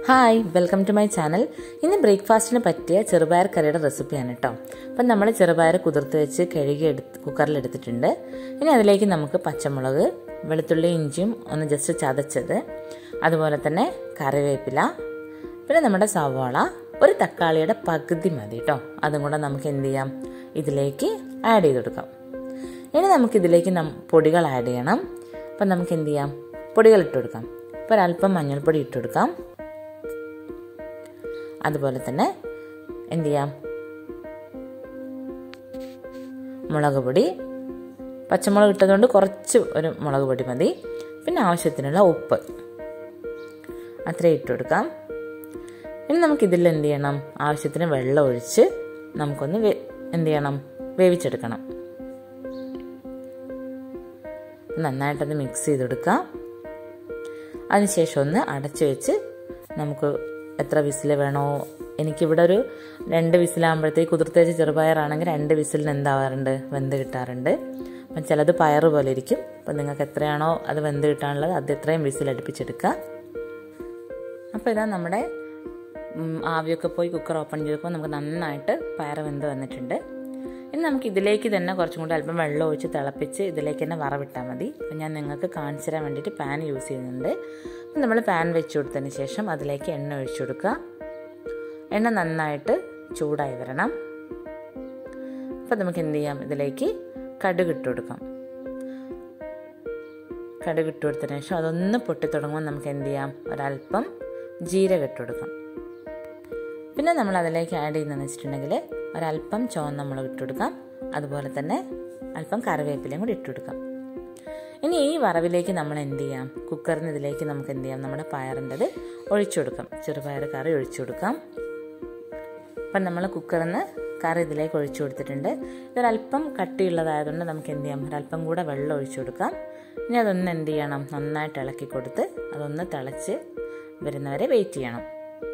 hi welcome to my channel ഇന്ന് ബ്രേക്ക്ഫാസ്റ്റിന് പറ്റിയ ചെറുപയർ കറിയുടെ റെസിപ്പിയാണ് കേട്ടോ അപ്പം നമ്മൾ ചെറുപയർ കുതിർത്ത് വെച്ച് കഴുകി എടുത്ത് കുക്കറിൽ എടുത്തിട്ടുണ്ട് ഇനി അതിലേക്ക് നമുക്ക് പച്ചമുളക് വെളുത്തുള്ളി ഇഞ്ചിയും ഒന്ന് ജസ്റ്റ് ചതച്ചത് അതുപോലെ തന്നെ കറിവേപ്പില പിന്നെ നമ്മുടെ സവാള ഒരു തക്കാളിയുടെ പകുതി മതി കേട്ടോ അതും കൂടെ നമുക്ക് എന്ത് ചെയ്യാം ഇതിലേക്ക് ആഡ് ചെയ്ത് കൊടുക്കാം ഇനി നമുക്കിതിലേക്ക് നം പൊടികൾ ആഡ് ചെയ്യണം അപ്പം നമുക്ക് എന്ത് ചെയ്യാം പൊടികൾ ഇട്ട് കൊടുക്കാം ഇപ്പോൾ ഒരല്പം മഞ്ഞൾപ്പൊടി ഇട്ട് കൊടുക്കാം അതുപോലെ തന്നെ എന്ത് ചെയ്യാം മുളക് പൊടി പച്ചമുളക് ഇട്ടതുകൊണ്ട് കുറച്ച് ഒരു മുളക് പൊടി മതി പിന്നെ ആവശ്യത്തിനുള്ള ഉപ്പ് അത്രയും ഇട്ട് കൊടുക്കാം ഇനി നമുക്കിതിൽ എന്ത് ചെയ്യണം ആവശ്യത്തിന് വെള്ളം ഒഴിച്ച് നമുക്കൊന്ന് എന്ത് ചെയ്യണം വേവിച്ചെടുക്കണം നന്നായിട്ടത് മിക്സ് ചെയ്ത് കൊടുക്കാം അതിനുശേഷം ഒന്ന് അടച്ചു വെച്ച് നമുക്ക് എത്ര വിസിൽ വേണോ എനിക്കിവിടെ ഒരു രണ്ട് വിസിലാകുമ്പോഴത്തേക്ക് കുതിർത്ത് വെച്ച് ചെറുപയറാണെങ്കിൽ രണ്ട് വിസിലിന് എന്താവാറുണ്ട് വെന്ത് കിട്ടാറുണ്ട് അപ്പം ചിലത് പയറ് പോലെ ഇരിക്കും അപ്പം നിങ്ങൾക്ക് എത്രയാണോ അത് വെന്ത് കിട്ടാനുള്ളത് അത് എത്രയും വിസിൽ അടുപ്പിച്ചെടുക്കുക അപ്പോൾ ഇതാ നമ്മുടെ ആവിയൊക്കെ പോയി കുക്കർ ഓപ്പൺ ചെയ്തപ്പോൾ നമുക്ക് നന്നായിട്ട് പയറ് വെന്ത് വന്നിട്ടുണ്ട് ഇനി നമുക്ക് ഇതിലേക്ക് തന്നെ കുറച്ചും കൂടി അല്പം വെള്ളം ഒഴിച്ച് തിളപ്പിച്ച് ഇതിലേക്ക് തന്നെ വറവിട്ടാൽ മതി അപ്പം ഞാൻ നിങ്ങൾക്ക് കാണിച്ചു തരാൻ വേണ്ടിയിട്ട് പാൻ യൂസ് ചെയ്യുന്നുണ്ട് അപ്പം നമ്മൾ പാൻ വെച്ച് കൊടുത്തതിന് ശേഷം അതിലേക്ക് എണ്ണ ഒഴിച്ചു കൊടുക്കുക എണ്ണ നന്നായിട്ട് ചൂടായി വരണം അപ്പം നമുക്ക് എന്ത് ചെയ്യാം ഇതിലേക്ക് കടുക് ഇട്ട് കൊടുക്കാം കടുക് ഇട്ട് കൊടുത്തതിന് ശേഷം അതൊന്ന് പൊട്ടി തുടങ്ങുമ്പോൾ നമുക്ക് എന്ത് ചെയ്യാം ഒരല്പം ജീരകം ഇട്ട് കൊടുക്കാം പിന്നെ നമ്മൾ അതിലേക്ക് ആഡ് ചെയ്യുന്നതെന്ന് വെച്ചിട്ടുണ്ടെങ്കിൽ ഒരല്പം ചുവന്ന മുളക് ഇട്ട് കൊടുക്കാം അതുപോലെ തന്നെ അല്പം കറിവേപ്പിലയും കൂടി ഇട്ട് കൊടുക്കാം ഇനി ഈ വറവിലേക്ക് നമ്മൾ എന്ത് ചെയ്യാം കുക്കറിന് ഇതിലേക്ക് നമുക്ക് എന്ത് ചെയ്യാം നമ്മുടെ പയറിൻ്റെത് ഒഴിച്ചു കൊടുക്കാം ചെറുപയർ കറി ഒഴിച്ചു കൊടുക്കാം അപ്പം നമ്മൾ കുക്കറിൽ നിന്ന് കറി ഇതിലേക്ക് ഒഴിച്ചു കൊടുത്തിട്ടുണ്ട് ഇതൊരല്പം കട്ടിയുള്ളതായതുകൊണ്ട് നമുക്ക് എന്ത് ചെയ്യാം ഒരല്പം കൂടെ വെള്ളം ഒഴിച്ചു കൊടുക്കാം ഇനി അതൊന്ന് എന്ത് ചെയ്യണം നന്നായിട്ട് ഇളക്കി കൊടുത്ത് അതൊന്ന് തിളച്ച് വരുന്നവരെ വെയിറ്റ് ചെയ്യണം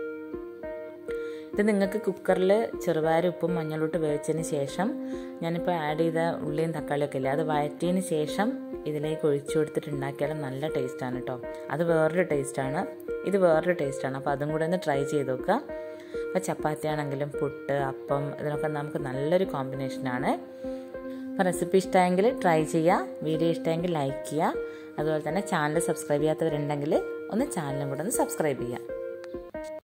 ഇത് നിങ്ങൾക്ക് കുക്കറിൽ ചെറുപയർ ഉപ്പും മഞ്ഞളിട്ട് വേവിച്ചതിന് ശേഷം ഞാനിപ്പോൾ ആഡ് ചെയ്ത ഉള്ളിയും തക്കാളിയൊക്കെ ഇല്ലേ അത് വഴറ്റിയതിന് ശേഷം ഇതിലേക്ക് ഒഴിച്ചു കൊടുത്തിട്ട് ഉണ്ടാക്കിയാൽ നല്ല ടേസ്റ്റാണ് കേട്ടോ അത് വേറൊരു ടേസ്റ്റാണ് ഇത് വേറൊരു ടേസ്റ്റാണ് അപ്പോൾ അതും കൂടെ ഒന്ന് ട്രൈ ചെയ്ത് നോക്കുക അപ്പോൾ ചപ്പാത്തി ആണെങ്കിലും പുട്ട് അപ്പം ഇതിനൊക്കെ നമുക്ക് നല്ലൊരു കോമ്പിനേഷനാണ് അപ്പോൾ റെസിപ്പി ഇഷ്ടമെങ്കിൽ ട്രൈ ചെയ്യുക വീഡിയോ ഇഷ്ടമെങ്കിൽ ലൈക്ക് ചെയ്യുക അതുപോലെ തന്നെ ചാനൽ സബ്സ്ക്രൈബ് ചെയ്യാത്തവരുണ്ടെങ്കിൽ ഒന്ന് ചാനലും കൂടെ ഒന്ന് സബ്സ്ക്രൈബ് ചെയ്യുക